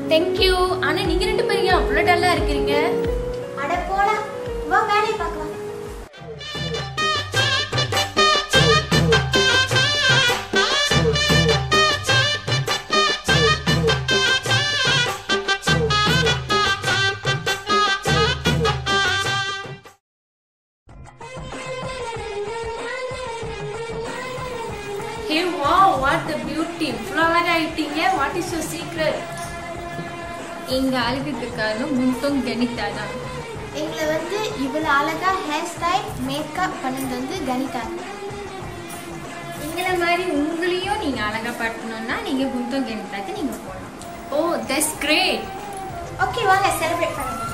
thank you ஆனா நீங்க ரெண்டு பேரும் ஏன் அவ்வளவு டல்லா இருக்கிறீங்க அட போலாம் வா வேலையை பார்க்கலாம் ஹே வா வாட் த பியூட்டி இவ்வளோ அழகா ஆயிட்டீங்க வாட் இஸ் யோர் சீக்ரெட் எங்க அழகுக்கு காரணம் முன்தோங் கணிதா தான் எங்களை வந்து இவ்வளோ அழகா ஹேர் ஸ்டைல் மேக்கப் பண்ணது வந்து கணிதா எங்களை மாதிரி உங்களையும் நீங்க அழகா படுத்தணும்னா நீங்க குந்தோங் கணிதாக்கு நீங்க போகலாம் ஓ தட்ஸ் கிரேட் ஓகே வாங்க செலிப்ரேட் பண்ணுங்க